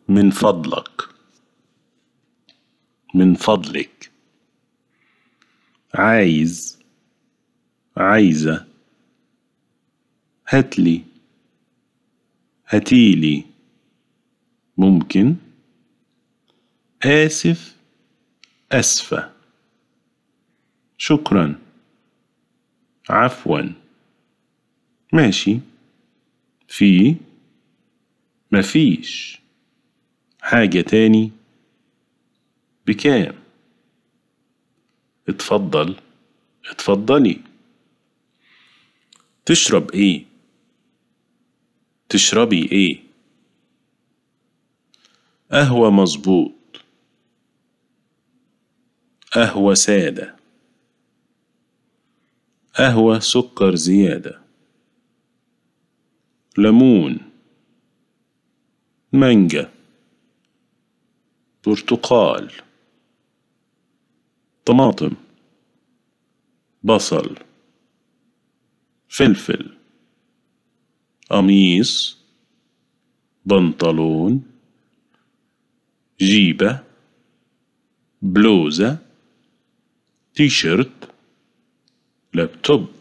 من فضلك من فضلك عايز عايزة هاتلي هاتيلي ممكن آسف أسفة شكرا عفوا ماشي في مفيش حاجة تاني بكام اتفضل اتفضلي تشرب ايه تشربي ايه قهوة مظبوط قهوة سادة قهوة سكر زيادة ليمون مانجا برتقال طماطم بصل فلفل قميص بنطلون جيبة بلوزة تيشرت لابتوب